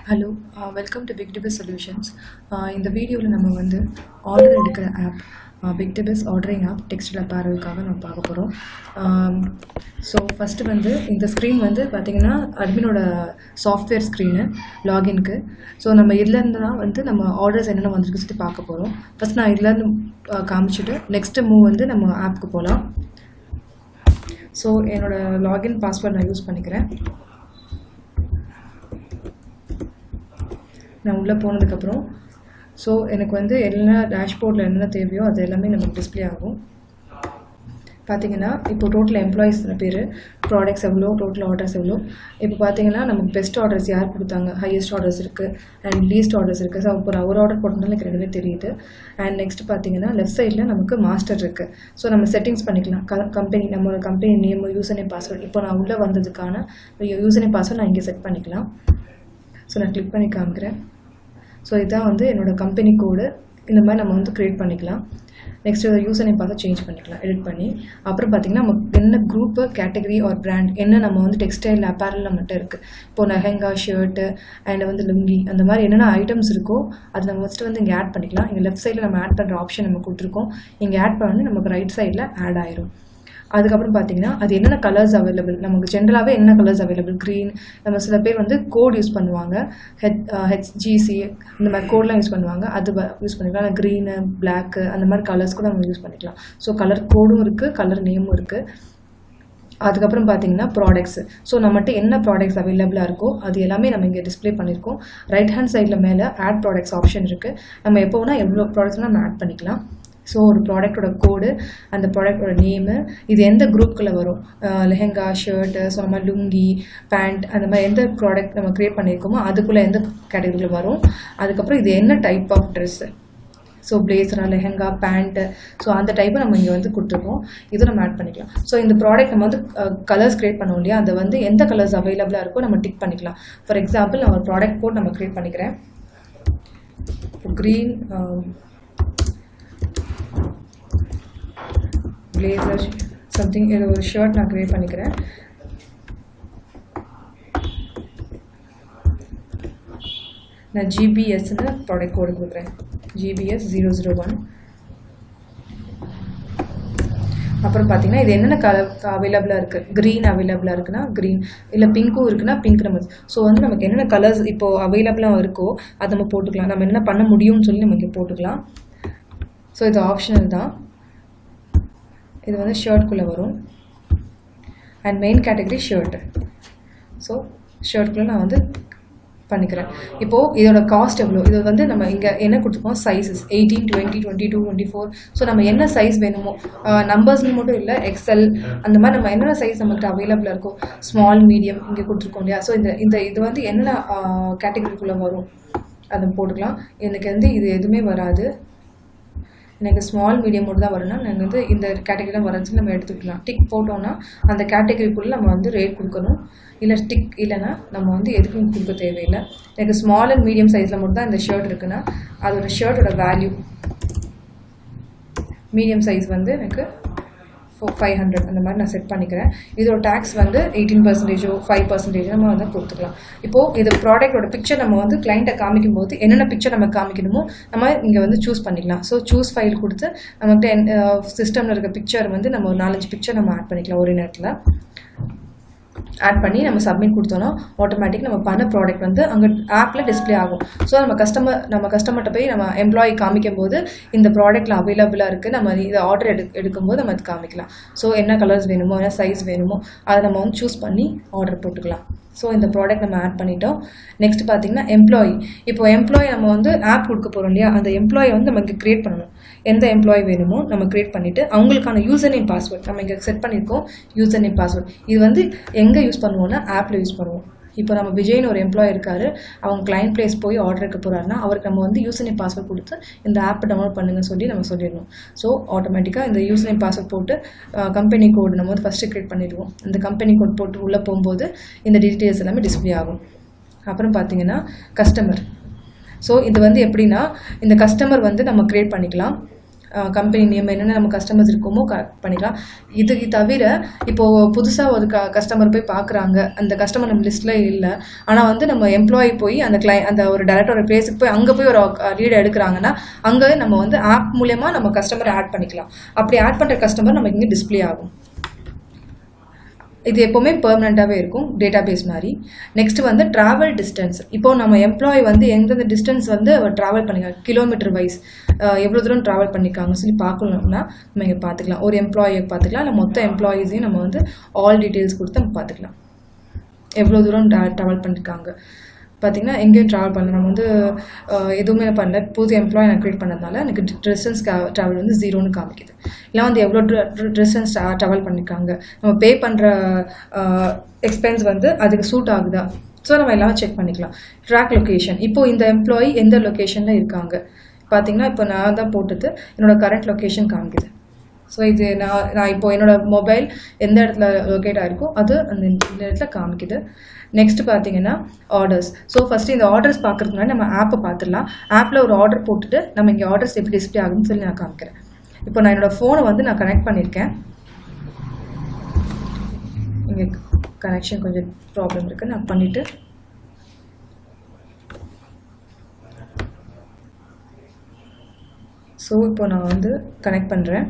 hello welcome to big DBS solutions இந்த வீடியோவில் நம்ம வந்து ஆர்டர் எடுக்கிற app big DBS ordering app textile அப்பேரலுக்காக நம்ம பார்க்க போகிறோம் ஸோ ஃபஸ்ட்டு வந்து இந்த ஸ்க்ரீன் வந்து பார்த்திங்கன்னா அட்மினோட சாஃப்ட்வேர் ஸ்க்ரீனு லாகின்க்கு ஸோ நம்ம இதுலேருந்து தான் வந்து நம்ம ஆர்டர்ஸ் என்னென்ன வந்திருக்கு சொல்லி பார்க்க போகிறோம் ஃபஸ்ட் நான் இதுலேருந்து uh, காமிச்சிட்டு நெக்ஸ்ட்டு மூவ் வந்து நம்ம ஆப்புக்கு போகலாம் ஸோ என்னோடய லாகின் பாஸ்வேர்ட் நான் யூஸ் பண்ணிக்கிறேன் நான் உள்ளே போனதுக்கப்புறம் ஸோ எனக்கு வந்து என்ன டேஷ்போர்டில் என்னென்ன தேவையோ அது எல்லாமே நமக்கு டிஸ்ப்ளே ஆகும் பார்த்தீங்கன்னா இப்போ டோட்டல் எம்ப்ளாயிஸ் பேர் ப்ராடக்ட்ஸ் எவ்வளோ டோட்டல் ஆர்டர்ஸ் எவ்வளோ இப்போ பார்த்தீங்கன்னா நமக்கு பெஸ்ட் ஆர்டர்ஸ் யார் கொடுத்தாங்க ஹையஸ்ட் ஆர்டர்ஸ் இருக்குது அண்ட் லீஸ்ட் ஆர்டர்ஸ் இருக்குது ஸோ இப்போ நான் ஒரு ஆர்டர் போட்டதுனால எனக்கு ரெண்டுமே தெரியுது அண்ட் நெக்ஸ்ட் பார்த்தீங்கன்னா லெஃப்ட் சைடில் நமக்கு மாஸ்டர் இருக்குது ஸோ நம்ம செட்டிங்ஸ் பண்ணிக்கலாம் க கம்பெனி நம்மளோட company name user name password இப்போ நான் உள்ளே வந்ததுக்கான யூசர் நேம் பாஸ்வேர்ட் நான் இங்கே செட் பண்ணிக்கலாம் ஸோ நான் கிளிக் பண்ணி காமிக்கிறேன் ஸோ இதுதான் வந்து என்னோட கம்பெனி கோடு இந்த மாதிரி நம்ம வந்து க்ரியேட் பண்ணிக்கலாம் நெக்ஸ்ட் யூசர் நேம் பார்த்து சேஞ்ச் பண்ணிக்கலாம் எடிட் பண்ணி அப்புறம் பார்த்திங்கன்னா நம்ம என்ன குரூப்பு கேட்டகரி ஆர் பிராண்ட் என்ன நம்ம வந்து டெக்ஸ்டைல் அப்பேரல் நம்மகிட்ட இருக்குது இப்போ லெஹங்கா ஷர்ட்டு அண்ட் வந்து லுங்கி அந்த மாதிரி என்னென்ன ஐட்டம்ஸ் இருக்கோ அது நம்ம ஃபஸ்ட்டு வந்து இங்கே ஆட் பண்ணிக்கலாம் இங்கே லெஃப்ட் சைடில் நம்ம ஆட் பண்ணுற ஆப்ஷன் நம்ம கொடுத்துருக்கோம் இங்கே ஆட் பண்ணி நமக்கு ரைட் சைடில் ஆட் ஆயிரும் அதுக்கப்புறம் பார்த்தீங்கன்னா அது என்னென்ன கலர்ஸ் அவைலபிள் நமக்கு ஜென்ரலாகவே என்ன கலர்ஸ் அவைலபிள் க்ரீன் நம்ம சில பேர் வந்து கோட் யூஸ் பண்ணுவாங்க ஹெச் ஹெச்ஜிசி இந்த மாதிரி கோட்லாம் யூஸ் பண்ணுவாங்க அது யூஸ் பண்ணிக்கலாம் க்ரீனு பிளாக்கு அந்த மாதிரி கலர்ஸ் கூட நம்ம யூஸ் பண்ணிக்கலாம் ஸோ கலர் கோடும் இருக்குது கலர் நேமும் இருக்குது அதுக்கப்புறம் பார்த்தீங்கன்னா ப்ராடக்ட்ஸ் ஸோ நம்மகிட்ட என்ன ப்ராடக்ட்ஸ் அவைலபிளாக இருக்கோ அது எல்லாமே நம்ம இங்கே டிஸ்ப்ளே பண்ணியிருக்கோம் ரைட் ஹேண்ட் சைடில் மேலே ஆட் ப்ராடக்ட்ஸ் ஆப்ஷன் இருக்குது நம்ம எப்போ வேணால் எவ்வளோ ப்ராடக்ட்ஸ் நம்ம ஆட் பண்ணிக்கலாம் ஸோ ஒரு ப்ராடக்டோட கோடு அந்த ப்ராடக்டோட நேமு இது எந்த குரூப்புக்குள்ளே வரும் லெஹங்கா ஷர்ட்டு ஸோ நம்ம லுங்கி பேண்ட் அந்த மாதிரி எந்த ப்ராடக்ட் நம்ம க்ரியேட் பண்ணியிருக்கோமோ அதுக்குள்ளே எந்த கேட்டகரியில் வரும் அதுக்கப்புறம் இது என்ன டைப் ஆஃப் ட்ரெஸ்ஸு ஸோ பிளேசரா லெஹங்கா பேண்ட்டு ஸோ அந்த டைப்பை நம்ம இங்கே வந்து கொடுத்துருக்கோம் இது நம்ம ஆட் பண்ணிக்கலாம் ஸோ இந்த ப்ராடக்ட் நம்ம வந்து கலர்ஸ் க்ரியேட் பண்ணோம் இல்லையா அதை வந்து எந்த கலர்ஸ் அவைலபிளாக இருக்கோ நம்ம டிக் பண்ணிக்கலாம் ஃபார் எக்ஸாம்பிள் நான் ஒரு ப்ராடக்ட் போட்டு நம்ம க்ரியேட் பண்ணிக்கிறேன் க்ரீன் பிளேசர் சம்திங் இது ஒரு ஷர்ட் நான் க்ரியேட் பண்ணிக்கிறேன் நான் ஜிபிஎஸ்ன்னு ப்ராடக்ட் கோடு கொடுக்குறேன் ஜிபிஎஸ் ஜீரோ ஜீரோ ஒன் அப்புறம் பார்த்தீங்கன்னா இது என்னென்ன கலர் அவைலபிளாக இருக்குது க்ரீன் அவைலபிளாக இருக்குன்னா க்ரீன் இல்லை பிங்க்கும் இருக்குன்னா பிங்க் நம்ம ஸோ வந்து நமக்கு என்னென்ன கலர்ஸ் இப்போது அவைலபிளாக இருக்கோ அதை நம்ம போட்டுக்கலாம் நம்ம என்ன பண்ண முடியும்னு சொல்லி நம்ம இங்கே போட்டுக்கலாம் ஸோ இது ஆப்ஷனல் தான் இது வந்து ஷர்ட்குள்ளே வரும் and main category shirt so ஷர்ட்குள்ளே நான் வந்து பண்ணிக்கிறேன் இப்போது இதோட காஸ்ட் எவ்வளோ இது வந்து நம்ம இங்கே என்ன கொடுத்துருக்கோம் sizes eighteen twenty twenty two twenty four so நம்ம என்ன சைஸ் வேணுமோ நம்பர்ஸ்னு மட்டும் இல்லை எக்ஸல் அந்த மாதிரி நம்ம என்னென்ன சைஸ் நம்மகிட்ட அவைலபிளாக இருக்கோ ஸ்மால் மீடியம் இங்கே கொடுத்துருக்கோம் இல்லையா ஸோ இந்த இந்த இது வந்து என்ன கேட்டகரிக்குள்ளே வரும் அதை போட்டுக்கலாம் எனக்கு வந்து இது எதுவுமே வராது எனக்கு ஸ்மால் மீடியம் மட்டும் தான் வரும்னா நான் வந்து இந்த கேட்டகரி தான் வரச்சுன்னு நம்ம எடுத்துக்கலாம் டிக் போட்டோம்னா அந்த கேட்டகரிக்குள்ளே நம்ம வந்து ரேட் கொடுக்கணும் இல்லை டிக் இல்லைன்னா நம்ம வந்து எதுக்கும் கொடுக்க தேவையில்லை எனக்கு ஸ்மால் அண்ட் மீடியம் சைஸில் மட்டும் தான் இந்த ஷர்ட் இருக்குன்னா அதோட ஷர்ட்டோட வேல்யூ மீடியம் சைஸ் வந்து எனக்கு ஃபோ ஃபைவ் ஹண்ட்ரட் அந்த மாதிரி நான் செட் பண்ணிக்கிறேன் இதோட டேக்ஸ் வந்து எயிட்டீன் பர்சன்டேஜோ ஃபைவ் பர்சன்டேஜோ நம்ம வந்து கொடுத்துக்கலாம் இப்போது இது ப்ராடக்டோட பிக்சர் நம்ம வந்து கிளைண்ட்டை காமிக்கும் போது என்னென்ன பிக்சர் நம்ம காமிக்கணுமோ நம்ம இங்கே வந்து சூஸ் பண்ணிக்கலாம் ஸோ சூஸ் ஃபைல் கொடுத்து நம்மகிட்ட சிஸ்டமில் இருக்க பிக்சர் வந்து நம்ம ஒரு நாலஞ்சு பிக்சர் நம்ம ஆட் பண்ணிக்கலாம் ஒரே நேரத்தில் ஆட் பண்ணி நம்ம சப்மிட் கொடுத்தோன்னா ஆட்டோமேட்டிக் நம்ம பண்ண ப்ராடக்ட் வந்து அங்கே ஆப்பில் டிஸ்பிளே ஆகும் ஸோ நம்ம கஸ்டமர் நம்ம கஸ்டமர்கிட்ட போய் நம்ம எம்ப்ளாயி காமிக்கும் போது இந்த ப்ராடக்ட்டில் அவைலபிளாக இருக்குது நம்ம இதை ஆர்டர் எடு எடுக்கும்போது நம்ம அது காமிக்கலாம் ஸோ என்ன கலர்ஸ் வேணுமோ என்ன சைஸ் வேணுமோ அதை நம்ம வந்து சூஸ் பண்ணி ஆர்டர் போட்டுக்கலாம் ஸோ இந்த ப்ராடக்ட் நம்ம ஆட் பண்ணிட்டோம் நெக்ஸ்ட் பார்த்தீங்கன்னா எம்ப்ளாயி இப்போ எம்ப்ளாயி நம்ம வந்து ஆப் கொடுக்க போகிறோம் இல்லையா அந்த எம்ப்ளாயி வந்து நமக்கு க்ரியேட் பண்ணணும் எந்த எம்ப்ளாயி வேணுமோ நம்ம க்ரியேட் பண்ணிவிட்டு அவங்களுக்கான யூசர் நேம் பாஸ்வேர்ட் நம்ம இங்கே செட் பண்ணியிருக்கோம் யூசர் நேம் பாஸ்வேர்ட் இது வந்து எங்கே யூஸ் பண்ணுவோம்னா ஆப்பில் யூஸ் பண்ணுவோம் இப்போ நம்ம விஜய்னு ஒரு எம்ப்ளாய் இருக்காரு அவங்க கிளைண்ட் பிளேஸ் போய் ஆர்டர் எடுக்க போகிறாருன்னா அவருக்கு நம்ம வந்து யூசர் நேம் பாஸ்வேர்ட் கொடுத்து இந்த ஆப்பை டவுன்லோட் பண்ணுங்கன்னு சொல்லி நம்ம சொல்லிடணும் ஸோ ஆட்டோமேட்டிக்காக இந்த யூசர் நேம் பாஸ்வேர்ட் போட்டு கம்பெனி கோடு நம்ம வந்து ஃபஸ்ட்டு க்ரியேட் பண்ணிடுவோம் இந்த கம்பெனி கோட் போட்டு உள்ளே போகும்போது இந்த டீட்டெயில்ஸ் எல்லாமே டிஸ்பிளே ஆகும் அப்புறம் பார்த்தீங்கன்னா கஸ்டமர் ஸோ இது வந்து எப்படின்னா இந்த கஸ்டமர் வந்து நம்ம க்ரியேட் பண்ணிக்கலாம் கம்பெனி நேம் என்னென்ன நம்ம கஸ்டமர்ஸ் இருக்கோமோ க பண்ணிக்கலாம் இதுக்கு தவிர இப்போது புதுசாக ஒரு க கஸ்டமர் போய் பார்க்குறாங்க அந்த கஸ்டமர் நம்ம லிஸ்ட்டில் இல்லை ஆனால் வந்து நம்ம எம்ப்ளாயி போய் அந்த கிளை அந்த ஒரு டேரக்டரோட பிளேஸுக்கு போய் அங்கே போய் ஒரு லீடை எடுக்கிறாங்கன்னா அங்கே நம்ம வந்து ஆப் மூலயமா நம்ம கஸ்டமரை ஆட் பண்ணிக்கலாம் அப்படி ஆட் பண்ணுற கஸ்டமர் நமக்கு இங்கே டிஸ்ப்ளே ஆகும் இது எப்போவுமே பெர்மனெண்ட்டாகவே இருக்கும் டேட்டா பேஸ் மாதிரி நெக்ஸ்ட் வந்து ட்ராவல் டிஸ்டன்ஸ் இப்போ நம்ம எம்ப்ளாயி வந்து எந்தெந்த டிஸ்டன்ஸ் வந்து அவர் ட்ராவல் பண்ணிருக்காங்க கிலோமீட்டர் வைஸ் எவ்வளோ தூரம் ட்ராவல் பண்ணியிருக்காங்க சொல்லி பார்க்கணும்னா நம்ம இங்கே பார்த்துக்கலாம் ஒரு எம்ப்ளாயை பார்த்துக்கலாம் இல்லை மொத்த எம்ப்ளாயீஸையும் நம்ம வந்து ஆல் டீட்டெயில்ஸ் கொடுத்து நம்ம பார்த்துக்கலாம் எவ்வளோ தூரம் ட்ராவல் பண்ணியிருக்காங்க பார்த்தீங்கன்னா எங்கேயும் ட்ராவல் பண்ணல நம்ம வந்து அஹ், எதுவுமே பண்ணல புது எம்ப்ளாய் நான் க்ரியேட் பண்ணதுனால எனக்கு டிஸ்டன்ஸ் ட்ராவல் வந்து ஜீரோன்னு காமிக்குது இல்லை வந்து எவ்வளோ டிஸ்டன்ஸ் ட்ராவல் பண்ணியிருக்காங்க நம்ம பே பண்ணுற எக்ஸ்பென்ஸ் வந்து அதுக்கு சூட் ஆகுதா ஸோ நம்ம எல்லாமே செக் பண்ணிக்கலாம் ட்ராக் லொக்கேஷன் இப்போ இந்த எம்ப்ளாயி எந்த லொக்கேஷனில் இருக்காங்க பார்த்தீங்கன்னா இப்போ நான் தான் போட்டது என்னோட கரண்ட் லொக்கேஷன் காமிக்குது ஸோ இது நான் நான் இப்போ என்னோட மொபைல் எந்த இடத்துல லொக்கேட் ஆயிருக்கோ அது அந்த இந்த இடத்துல காமிக்குது நெக்ஸ்ட் பார்த்தீங்கன்னா ஆர்டர்ஸ் ஸோ ஃபஸ்ட்டு இந்த ஆர்டர்ஸ் பார்க்கறதுக்கு முன்னாடி நம்ம ஆப்பை பார்த்துடலாம் ஆப்பில் ஒரு ஆர்டர் போட்டுட்டு நம்ம இங்கே ஆர்டர்ஸ் எப்படி டிஸ்ப்ளே ஆகுதுன்னு சொல்லி நான் காமிக்கிறேன் இப்போ நான் என்னோட ஃபோனை வந்து நான் கனெக்ட் பண்ணியிருக்கேன் இங்கே கனெக்ஷன் கொஞ்சம் ப்ராப்ளம் இருக்குது நான் பண்ணிவிட்டு ஸோ இப்போ நான் வந்து கனெக்ட் பண்ணுறேன்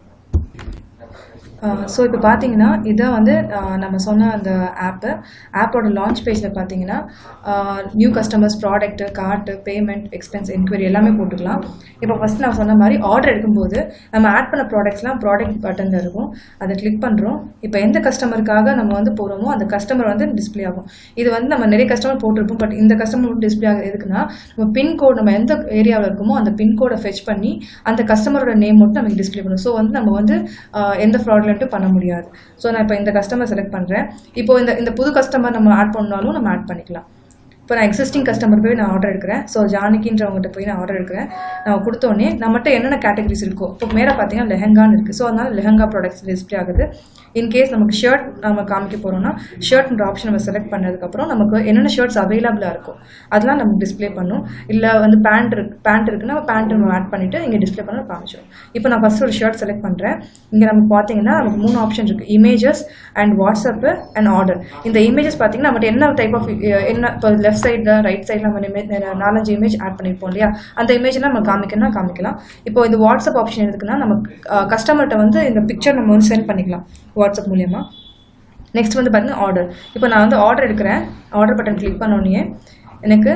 ஸோ இப்போ பார்த்தீங்கன்னா இதான் வந்து ஆஹ் நம்ம சொன்ன அந்த ஆப்பு ஆப்போட லான்ச் பேஜில் பார்த்தீங்கன்னா new customers product card payment expense enquiry எல்லாமே போட்டுக்கலாம் இப்போ ஃபஸ்ட் நான் சொன்ன மாதிரி ஆர்டர் எடுக்கும்போது நம்ம ஆட் பண்ண ப்ராடக்ட்ஸ்லாம் ப்ராடக்ட் பட்டனில் இருக்கும் அதை கிளிக் பண்ணுறோம் இப்போ எந்த கஸ்டமருக்காக நம்ம வந்து போகிறோமோ அந்த கஸ்டமர் வந்து டிஸ்ப்ளே ஆகும் இது வந்து நம்ம நிறைய கஸ்டமர் போட்டிருப்போம் பட் இந்த கஸ்டமர் மட்டும் டிஸ்ப்ளே ஆகுது எதுக்குன்னா நம்ம பின்கோட் நம்ம எந்த ஏரியாவில் இருக்கோமோ அந்த பின்கோடை ஃபெச் பண்ணி அந்த கஸ்டமரோட நேம் மட்டும் நமக்கு டிஸ்ப்ளே பண்ணும் ஸோ வந்து நம்ம வந்து ஆஹ் எந்த ஃப்ராட்லண்ட்டும் பண்ண முடியாது ஸோ நான் இப்போ இந்த கஸ்டமர் செலக்ட் பண்ணுறேன் இப்போ இந்த இந்த புது கஸ்டமர் நம்ம ஆட் பண்ணாலும் நம்ம ஆட் பண்ணிக்கலாம் இப்போ நான் எக்ஸிஸ்டிங் கஸ்டமர் போய் நான் ஆர்டர் எடுக்கிறேன் ஸோ ஜானகின்றவங்ககிட்ட போய் நான் ஆர்டர் எடுக்கிறேன் நான் கொடுத்தோடனே நம்மகிட்ட என்னென்ன கேட்டகரிஸ் இருக்கோ இப்போ மேலே பார்த்தீங்கன்னா லெஹங்கான்னு இருக்குது ஸோ அதனால லெஹங்கா ப்ராடக்ட்ஸ் டிஸ்ப்ளே ஆகுது இன்கேஸ் நமக்கு ஷர்ட் நம்ம காமிக்க போகிறோம்னா ஷர்ட்ன்ற ஆப்ஷன் நம்ம செலக்ட் பண்ணதுக்கப்புறம் நமக்கு என்னென்ன ஷர்ட்ஸ் அவைலபிளாக இருக்கும் அதெல்லாம் நமக்கு டிஸ்ப்ளே பண்ணும் இல்லை வந்து பேண்ட் இருக்கு பேண்ட் இருக்குன்னா பேண்ட் நம்ம ஆட் பண்ணிவிட்டு இங்கே டிஸ்ப்ளே பண்ண காமிச்சிடும் இப்போ நான் ஃபஸ்ட் ஒரு ஷர்ட் செலக்ட் பண்ணுறேன் இங்கே நமக்கு பார்த்தீங்கன்னா நமக்கு மூணு ஆப்ஷன் இருக்குது images and WhatsApp and order இந்த இமேஜஸ் பார்த்தீங்கன்னா நம்மகிட்ட என்ன டைப் ஆஃப் என்ன இப்போ லெஃப்ட் சைடில் ரைட் சைடில் நம்ம இமேஜ் நாலஞ்சு இமேஜ் ஆட் பண்ணியிருப்போம் இல்லையா அந்த இமேஜ்லாம் நம்ம காமிக்கணும்னா காமிக்கலாம் இப்போ இந்த வாட்ஸ்அப் ஆப்ஷன் எதுக்குன்னா நம்ம கஸ்டமர்கிட்ட வந்து இந்த பிக்சர் நம்ம வந்து சென்ட் பண்ணிக்கலாம் வாட்ஸ்அப் மூலியமாக நெக்ஸ்ட் வந்து பார்த்தீங்கன்னா ஆர்டர் இப்போ நான் வந்து ஆர்டர் எடுக்கிறேன் ஆர்டர் பட்டன் கிளிக் பண்ணோடனே எனக்கு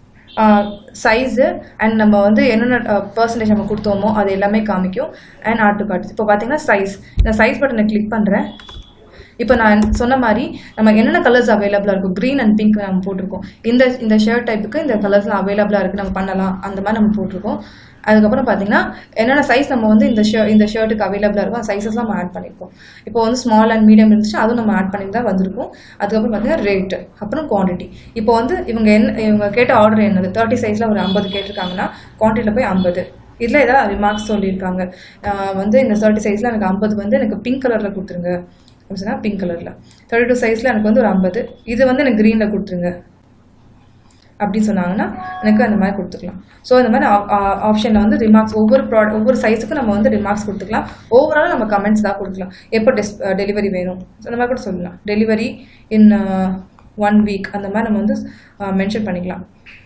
சைஸு அண்ட் நம்ம வந்து என்னென்ன பர்சன்டேஜ் நம்ம கொடுத்தோமோ அது எல்லாமே காமிக்கும் அண்ட் ஆட் டு கார்ட் இப்போ பார்த்தீங்கன்னா சைஸ் இந்த சைஸ் பட்டனை கிளிக் பண்ணுறேன் இப்போ நான் சொன்ன மாதிரி நம்ம என்னென்ன கலர்ஸ் அவைலபிளாக இருக்கும் க்ரீன் அண்ட் பிங்க் நம்ம போட்டிருக்கோம் இந்த இந்த ஷர்ட் டைப்புக்கு இந்த கலர்ஸ்லாம் அவைலபிளாக இருக்குது நம்ம பண்ணலாம் அந்த மாதிரி நம்ம போட்டிருக்கோம் அதுக்கப்புறம் பார்த்தீங்கன்னா என்னென்ன சைஸ் நம்ம வந்து இந்த ஷர்ட் இந்த ஷர்ட்டுக்கு அவைலபிளாக இருக்கும் அந்த சைஸஸ்லாம் நம்ம ஆட் பண்ணியிருக்கோம் இப்போ வந்து ஸ்மால் அண்ட் மீடியம் இருந்துச்சு அதுவும் நம்ம ஆட் பண்ணி தான் வந்திருக்கும் அதுக்கப்புறம் பார்த்தீங்கன்னா ரேட்டு அப்புறம் குவான்டிட்டி இப்போ வந்து இவங்க என்ன இவங்க கேட்ட ஆர்டர் என்னது தேர்ட்டி சைஸில் ஒரு ஐம்பது கேட்டிருக்காங்கன்னா குவான்டிட்டியில் போய் ஐம்பது இதில் ஏதாவது ரிமார்க்ஸ் சொல்லியிருக்காங்க ஆஹ் வந்து இந்த தேர்ட்டி சைஸில் எனக்கு ஐம்பது வந்து எனக்கு பிங்க் கலரில் கொடுத்துருங்க அப்படின்னு சொன்னால் பிங்க் கலரில் தேர்ட்டி டூ சைஸில் எனக்கு வந்து ஒரு ஐம்பது இது வந்து எனக்கு க்ரீனில் கொடுத்துருங்க அப்படின்னு சொன்னாங்கன்னா எனக்கு அந்த மாதிரி கொடுத்துக்கலாம் ஸோ இந்த மாதிரி ஆப்ஷனில் வந்து ரிமார்க்ஸ் ஒவ்வொரு ப்ராடக்ட் ஒவ்வொரு சைஸுக்கும் நம்ம வந்து ரிமார்க்ஸ் கொடுத்துக்கலாம் ஓவரால் நம்ம கமெண்ட்ஸ் தான் கொடுக்கலாம் எப்போ டெஸ் டெலிவரி வேணும் அந்த மாதிரி கூட சொல்லலாம் டெலிவரி இன் ஒன் வீக் அந்த மாதிரி நம்ம வந்து மென்ஷன் பண்ணிக்கலாம்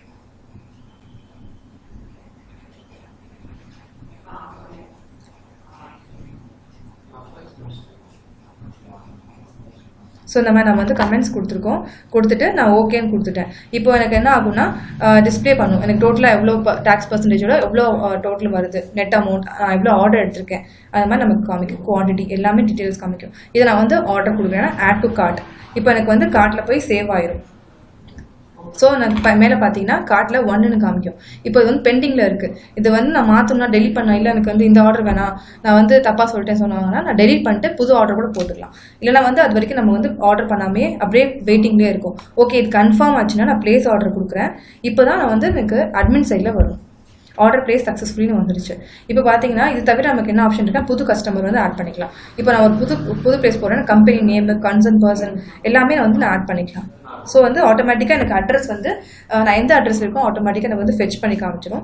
ஸோ இந்த மாதிரி நம்ம வந்து கமெண்ட்ஸ் கொடுத்துருக்கோம் கொடுத்துட்டு நான் ஓகேன்னு கொடுத்துட்டேன் இப்போ எனக்கு என்ன ஆகும்னா டிஸ்ப்ளே பண்ணும் எனக்கு டோட்டலாக எவ்வளோ டேக்ஸ் பர்சன்டேஜோட எவ்வளோ டோட்டல் வருது நெட் அமௌண்ட் நான் எவ்வளோ ஆர்டர் எடுத்திருக்கேன் அது மாதிரி நமக்கு காமிக்கும் குவான்டிட்டி எல்லாமே டீட்டெயில்ஸ் காமிக்கும் இதை நான் வந்து ஆர்டர் கொடுக்குறேன்னா ஆட் டு கார்ட் இப்போ எனக்கு வந்து கார்ட்டில் போய் சேவ் ஆயிரும் ஸோ நான் ப மேலே பார்த்தீங்கன்னா கார்ட்டில் ஒன்றுன்னு காமிக்கும் இப்போ இது வந்து பெண்டிங்கில் இருக்குது இது வந்து நான் மாற்றணும்னா டெலிட் பண்ண இல்லை எனக்கு வந்து இந்த ஆர்டர் வேணாம் நான் வந்து தப்பாக சொல்லிட்டேன் சொன்னாங்கன்னா நான் டெலிட் பண்ணிட்டு புது ஆர்டர் கூட போட்டுக்கலாம் இல்லைனா வந்து அது வரைக்கும் நம்ம வந்து ஆர்டர் பண்ணாமே அப்படியே வெயிட்டிங்லேயே இருக்கும் ஓகே இது கன்ஃபார்ம் ஆச்சுன்னா நான் ப்ளேஸ் ஆர்டர் கொடுக்குறேன் இப்போ தான் நான் வந்து எனக்கு அட்மின் சைடில் வரும் ஆர்டர் பிளேஸ் சக்ஸஸ்ஃபுல்னு வந்துருச்சு இப்போ பார்த்தீங்கன்னா இது தவிர நமக்கு என்ன ஆப்ஷன் இருக்கா புது கஸ்டமர் வந்து ஆட் பண்ணிக்கலாம் இப்போ நான் ஒரு புது புது பிளேஸ் போகிறேன் கம்பெனி நேம் கன்சர்ன் பர்சன் எல்லாமே நான் வந்து நான் ஆட் பண்ணிக்கலாம் ஸோ வந்து ஆட்டோமேட்டிக்காக எனக்கு அட்ரஸ் வந்து அஹ், நான் எந்த அட்ரஸ் இருக்கோ ஆட்டோமேட்டிக்காக எனக்கு வந்து ஃபெச் பண்ணி காமிச்சிடும்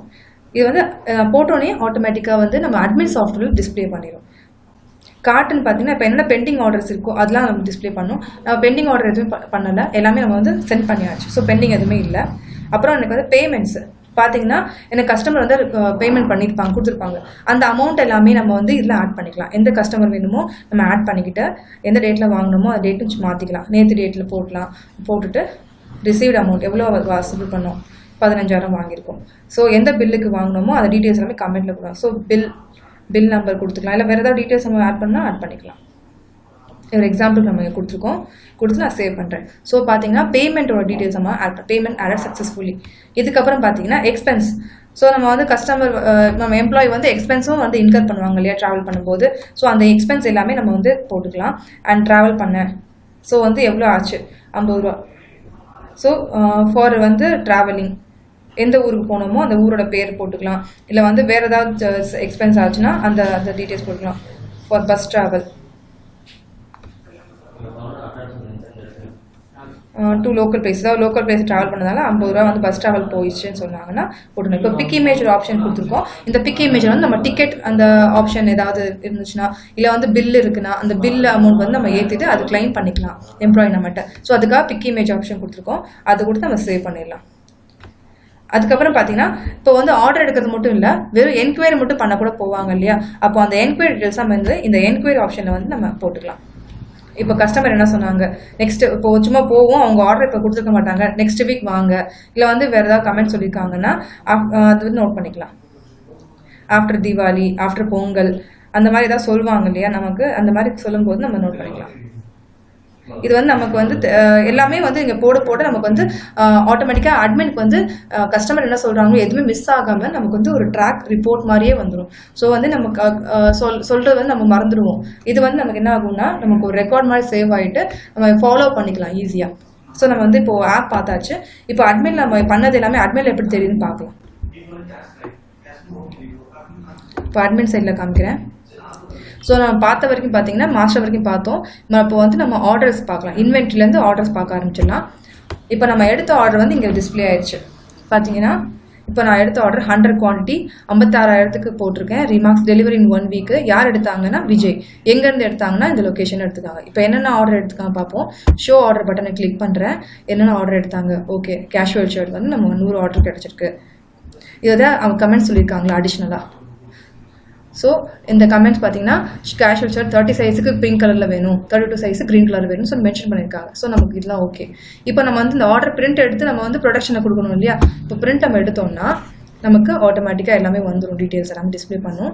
இது வந்து அஹ், போட்டோன்னே ஆட்டோமேட்டிக்காக வந்து நம்ம அட்மின் சாஃப்ட்வேர் டிஸ்ப்ளே பண்ணிடும் கார்ட்டுன்னு பார்த்தீங்கன்னா இப்போ என்ன பெண்டிங் ஆர்டர்ஸ் இருக்கோ அதெல்லாம் நம்ம டிஸ்ப்ளே பண்ணோம் நம்ம பெண்டிங் ஆர்டர் எதுவும் ப- பண்ணல எல்லாமே நம்ம வந்து சென்ட் பண்ணியாச்சு ஸோ பெண்டிங் எதுவுமே இல்லை அப்புறம் எனக்கு வந்து பேமெண்ட்ஸ் பார்த்தீங்கன்னா எனக்கு கஸ்டமர் வந்து பேமெண்ட் பண்ணியிருப்பாங்க கொடுத்துருப்பாங்க அந்த அமௌண்ட் எல்லாமே நம்ம வந்து இதில் ஆட் பண்ணிக்கலாம் எந்த கஸ்டமர் வேணுமோ நம்ம ஆட் பண்ணிக்கிட்டு எந்த டேட்டில் வாங்கணுமோ அந்த டேட்டு மாற்றிக்கலாம் நேற்று டேட்டில் போடலாம் போட்டுட்டு ரிசீவ்ட் அமௌண்ட் எவ்வளோ வாசல் பண்ணோம் பதினஞ்சாயிரம் வாங்கியிருக்கோம் ஸோ எந்த பில்லுக்கு வாங்கினோமோ அந்த டீட்டெயில்ஸ் எல்லாமே கமெண்ட்டில் கொடுக்கலாம் ஸோ பில் பில் நம்பர் கொடுத்துக்கலாம் இல்லை வேறு ஏதாவது டீட்டெயில்ஸ் நம்ம ஆட் பண்ணால் ஆட் பண்ணிக்கலாம் ஒரு எக்ஸாம்பிள் நம்ம இங்க கொடுத்துருக்கோம் கொடுத்து நான் சேவ் பண்ணுறேன் ஸோ பார்த்தீங்கன்னா பேமெண்ட்டோட டீட்டெயில்ஸ் நம்ம ஆட் பேமெண்ட் ஆட் சக்ஸஸ்ஃபுல்லி இதுக்கப்புறம் பார்த்தீங்கன்னா எக்ஸ்பென்ஸ் ஸோ நம்ம வந்து கஸ்டமர் நம்ம எம்ப்ளாயி வந்து எக்ஸ்பென்ஸும் வந்து இன்கர் பண்ணுவாங்க இல்லையா ட்ராவல் பண்ணும்போது ஸோ அந்த எக்ஸ்பென்ஸ் எல்லாமே நம்ம வந்து போட்டுக்கலாம் அண்ட் ட்ராவல் பண்ணேன் ஸோ வந்து எவ்வளோ ஆச்சு ஐம்பது ரூபா ஸோ ஃபார் வந்து ட்ராவலிங் எந்த ஊருக்கு போனோமோ அந்த ஊரோட பேர் போட்டுக்கலாம் இல்லை வந்து வேறு ஏதாவது எக்ஸ்பென்ஸ் ஆச்சுன்னா அந்த அந்த டீட்டெயில்ஸ் போட்டுக்கலாம் for bus travel to local place ஏதாவது லோக்கல் பிளேஸ் ட்ராவல் பண்ணதால ஐம்பது ரூபா வந்து பஸ் ட்ராவல் போயிடுச்சுன்னு சொன்னாங்கன்னா போட்டுணும் இப்போ பிக் இமேஜ் ஒரு ஆப்ஷன் கொடுத்துருக்கோம் இந்த பிக் இமேஜ் வந்து நம்ம டிக்கெட் அந்த ஆப்ஷன் ஏதாவது இருந்துச்சுன்னா இல்லை வந்து பில் இருக்குன்னா அந்த பில் அமௌண்ட் வந்து நம்ம ஏற்றிட்டு அது கிளைம் பண்ணிக்கலாம் எம்ப்ளாயி நம்மகிட்ட ஸோ அதுக்காக பிக் இமேஜ் ஆப்ஷன் கொடுத்துருக்கோம் அதை கொடுத்து நம்ம சேவ் பண்ணிடலாம் அதுக்கப்புறம் பார்த்தீங்கன்னா இப்போ வந்து ஆர்டர் எடுக்கிறது மட்டும் இல்லை வெறும் என்கொயரி மட்டும் பண்ண கூட போவாங்க இல்லையா அப்போ அந்த என்கொயரி டீட்டெயில்ஸாக வந்து இந்த என்கொயரி ஆப்ஷனில் வந்து நம்ம போட்டுக்கலாம் இப்போ கஸ்டமர் என்ன சொன்னாங்க நெக்ஸ்ட் இப்போ சும்மா போவோம் அவங்க ஆர்டர் இப்போ கொடுத்துருக்க மாட்டாங்க நெக்ஸ்ட் வீக் வாங்க இல்லை வந்து வேறு ஏதாவது கமெண்ட் சொல்லியிருக்காங்கன்னா அப்- அது வந்து நோட் பண்ணிக்கலாம் ஆஃப்டர் தீபாவளி ஆஃப்டர் பொங்கல் அந்த மாதிரி ஏதாவது சொல்லுவாங்க இல்லையா நமக்கு அந்த மாதிரி சொல்லும்போது நம்ம நோட் பண்ணிக்கலாம் இது வந்து நமக்கு வந்து அஹ், எல்லாமே வந்து இங்கே போட போட நமக்கு வந்து ஆட்டோமேட்டிக்காக அட்மினுக்கு வந்து கஸ்டமர் என்ன சொல்கிறாங்களோ எதுவுமே மிஸ் ஆகாமல் நமக்கு வந்து ஒரு ட்ராக் ரிப்போர்ட் மாதிரியே வந்துடும் ஸோ வந்து நமக்கு அஹ், சொல் சொல்கிறது வந்து நம்ம மறந்துடுவோம் இது வந்து நமக்கு என்ன ஆகும்னா நமக்கு ஒரு ரெக்கார்ட் மாதிரி சேவ் ஆகிட்டு நம்ம ஃபாலோ பண்ணிக்கலாம் ஈஸியாக ஸோ நம்ம வந்து இப்போ ஆப் பார்த்தாச்சு இப்போ அட்மின் நம்ம பண்ணது எல்லாமே அட்மின் எப்படி தெரியுதுன்னு பார்க்கலாம் இப்போ அட்மின் சைடில் காமிக்கிறேன் ஸோ நம்ம பார்த்த வரைக்கும் பார்த்தீங்கன்னா மாஸ்டர் வரைக்கும் பார்த்தோம் நம்ம இப்போ வந்து நம்ம ஆர்டர்ஸ் பார்க்கலாம் இன்வென்ட்ரிலேருந்து ஆர்டர்ஸ் பார்க்க ஆரம்பிச்சிடலாம் இப்போ நம்ம எடுத்த ஆர்டர் வந்து இங்கே டிஸ்ப்ளே ஆயிடுச்சு பார்த்தீங்கன்னா இப்போ நான் எடுத்த ஆர்டர் ஹண்ட்ரட் குவான்டிட்டி ஐம்பத்தாறாயிரத்துக்கு போட்டிருக்கேன் remarks delivery in one week யார் எடுத்தாங்கன்னா விஜய் எங்கேருந்து எடுத்தாங்கன்னா இந்த லொக்கேஷன் எடுத்துக்காங்க இப்போ என்னென்ன ஆர்டர் எடுத்துக்காங்க பார்ப்போம் ஷோ ஆர்டர் பட்டனை கிளிக் பண்ணுறேன் என்னென்ன ஆர்டர் எடுத்தாங்க ஓகே கேஷுவல் ஷர்ட் வந்து நம்ம நூறு ஆர்டர் கிடச்சிருக்கு இதை அவங்க கமெண்ட் சொல்லியிருக்காங்களா அடிஷ்னலாக ஸோ இந்த கமெண்ட்ஸ் பார்த்தீங்கன்னா கேஷுவல் ஷர்ட் தேர்ட்டி சைஸுக்கு பிங்க் கலரில் வேணும் thirty two size green colour வேணும் ஸோ மென்ஷன் பண்ணியிருக்காங்க ஸோ நமக்கு இதெல்லாம் ஓகே இப்போ நம்ம வந்து இந்த ஆர்டர் பிரிண்ட் எடுத்து நம்ம வந்து ப்ரொடக்ஷனை கொடுக்கணும் இல்லையா இப்போ பிரிண்ட் நம்ம எடுத்தோம்னா நமக்கு ஆட்டோமேட்டிக்காக எல்லாமே வந்துடும் டீட்டெயில்ஸ் எல்லாமே டிஸ்ப்ளே பண்ணும்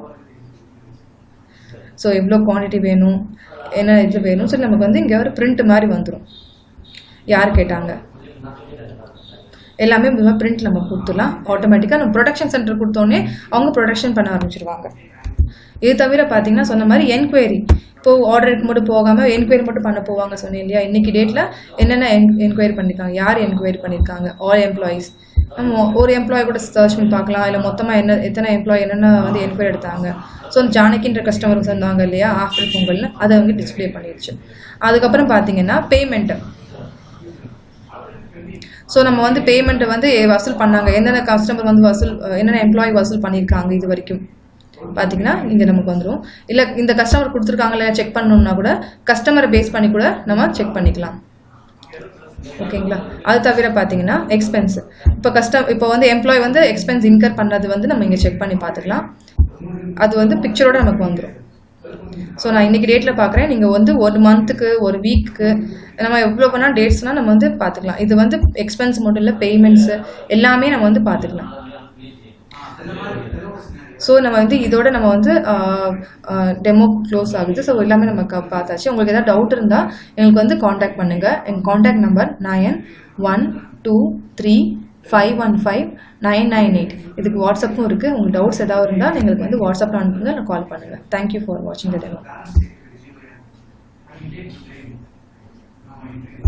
ஸோ எவ்வளோ குவான்டிட்டி வேணும் என்ன இது வேணும் ஸோ நமக்கு வந்து இங்கே ஒரு பிரிண்ட் மாதிரி வந்துடும் யார் கேட்டாங்க எல்லாமே பிரிண்ட் நம்ம கொடுத்துடலாம் ஆட்டோமேட்டிக்காக நம்ம ப்ரொடக்ஷன் சென்டர் கொடுத்தோன்னே அவங்க ப்ரொடக்ஷன் பண்ண ஆரம்பிச்சிருவாங்க இது தவிர பார்த்தீங்கன்னா சொன்ன மாதிரி என்கொயரி இப்போ ஆர்டருக்கு மட்டும் போகாமல் என்கொயரி மட்டும் பண்ண போவாங்க சொன்னேன் இல்லையா இன்னைக்கு டேட்டில் என்னென்ன என் என்கொயரி பண்ணியிருக்காங்க யார் என்கொயரி பண்ணியிருக்காங்க ஆல் எம்ப்ளாயீஸ் நம்ம ஒரு எம்ப்ளாயி கூட சர்ச் பண்ணி பார்க்கலாம் இல்லை மொத்தமாக என்ன எத்தனை எம்ப்ளாயி என்னென்ன வந்து என்கொயரி எடுத்தாங்க ஸோ ஜானகின்ற கஸ்டமர்ஸ் இருந்தாங்க இல்லையா ஆஃப்டர் பொங்கல்னு அதை வந்து டிஸ்ப்ளே பண்ணிடுச்சு அதுக்கப்புறம் பார்த்தீங்கன்னா பேமெண்ட்டு ஸோ நம்ம வந்து பேமெண்ட்டை வந்து வசூல் பண்ணாங்க என்னென்ன கஸ்டமர் வந்து வசூல் என்னென்ன எம்ப்ளாயி வசூல் பண்ணியிருக்காங்க இது வரைக்கும் பார்த்தீங்கன்னா இங்கே நமக்கு வந்துடும் இல்லை இந்த கஸ்டமர் கொடுத்துருக்காங்களே செக் பண்ணணும்னா கூட கஸ்டமரை பேஸ் பண்ணி கூட நம்ம செக் பண்ணிக்கலாம் ஓகேங்களா அது தவிர பார்த்தீங்கன்னா எக்ஸ்பென்ஸ் இப்போ கஸ்டம் இப்போ வந்து எம்ப்ளாய் வந்து எக்ஸ்பென்ஸ் இன்கர் பண்ணது வந்து நம்ம இங்கே செக் பண்ணி பார்த்துக்கலாம் அது வந்து பிக்சரோட நமக்கு வந்துடும் ஸோ நான் இன்னைக்கு டேட்டில் பார்க்குறேன் நீங்கள் வந்து ஒரு மந்த்துக்கு ஒரு வீக்கு நம்ம எவ்வளோ வேணால் டேட்ஸ்னால் நம்ம வந்து பார்த்துக்கலாம் இது வந்து எக்ஸ்பென்ஸ் மட்டும் இல்லை பேமெண்ட்ஸு எல்லாமே நம்ம வந்து பார்த்துக்கலாம் ஸோ நம்ம வந்து இதோட நம்ம வந்து டெமோ க்ளோஸ் ஆகுது ஸோ எல்லாமே நம்ம க- பார்த்தாச்சு உங்களுக்கு ஏதாவது டவுட் இருந்தால் எங்களுக்கு வந்து காண்டாக்ட் பண்ணுங்கள் எங்கள் contact number nine one two three five one five nine nine eight இதுக்கு வாட்ஸ்அப்பும் இருக்குது உங்களுக்கு டவுட்ஸ் ஏதாவது இருந்தால் எங்களுக்கு வந்து வாட்ஸ்அப்பில் அனுப்புங்க இல்லை கால் பண்ணுங்கள் தேங்க்யூ ஃபார் வாட்சிங் த டெமோ